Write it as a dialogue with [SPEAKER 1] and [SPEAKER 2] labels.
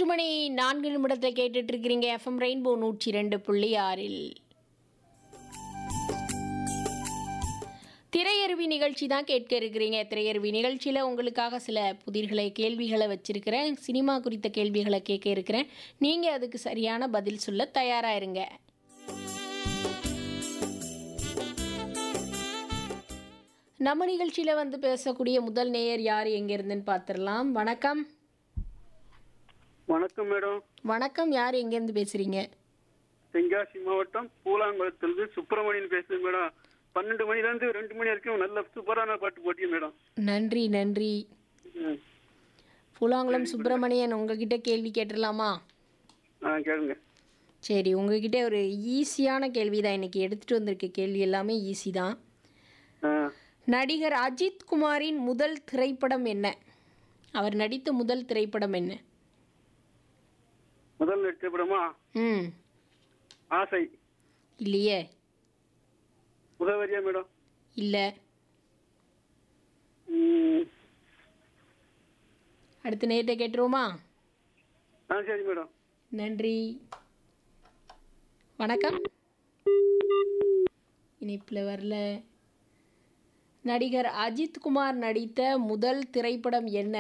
[SPEAKER 1] மூன்று மணி நான்கு நிமிடத்தை கேட்டுட்டு இருக்கிறீங்க எஃப்எம் ரெயின்போ நூற்றி ரெண்டு புள்ளி ஆறில் திரையருவி நிகழ்ச்சி தான் கேட்க இருக்கிறீங்க திரையருவி நிகழ்ச்சியில் உங்களுக்காக சில புதிர்களை கேள்விகளை வச்சிருக்கிறேன் சினிமா குறித்த கேள்விகளை கேட்க இருக்கிறேன் நீங்கள் அதுக்கு சரியான பதில் சொல்ல தயாராக இருங்க நம்ம நிகழ்ச்சியில் வந்து பேசக்கூடிய முதல் நேயர் யார் எங்கேருந்துன்னு பார்த்துடலாம் வணக்கம்
[SPEAKER 2] வணக்கம் மேடம்
[SPEAKER 1] வணக்கம் யார் எங்கேருந்து பேசுகிறீங்க
[SPEAKER 2] தென்காசி மாவட்டம் பூலாங்குளத்திலிருந்து சுப்பிரமணியன் பேசுறேன் மேடம் பன்னெண்டு மணில இருந்து ரெண்டு மணி வரைக்கும் நல்ல சூப்பரான பாட்டு போட்டீங்க மேடம்
[SPEAKER 1] நன்றி நன்றி
[SPEAKER 2] ம்.
[SPEAKER 1] புலாங்குளம் சுப்பிரமணியன் உங்ககிட்ட கேள்வி கேட்டுடலாமா
[SPEAKER 2] ஆ கேளுங்க
[SPEAKER 1] சரி உங்ககிட்ட ஒரு ஈஸியான கேள்வி தான் இன்னைக்கு எடுத்துகிட்டு வந்திருக்க கேள்வி எல்லாமே ஈஸி தான்
[SPEAKER 2] ஆ,
[SPEAKER 1] நடிகர் அஜித் குமாரின் முதல் திரைப்படம் என்ன அவர் நடித்த முதல் திரைப்படம் என்ன
[SPEAKER 2] முதல் திரைப்படமா
[SPEAKER 1] ம்
[SPEAKER 2] ஆசை
[SPEAKER 1] இல்லையே
[SPEAKER 2] உதவரியா மேடம்
[SPEAKER 1] இல்லை
[SPEAKER 2] ம்.
[SPEAKER 1] அடுத்த நேரத்தை கேட்டுருவோமா
[SPEAKER 2] ஆ சரி மேடம்
[SPEAKER 1] நன்றி வணக்கம் இணைப்பில் வரல நடிகர் அஜித் குமார் நடித்த முதல் திரைப்படம் என்ன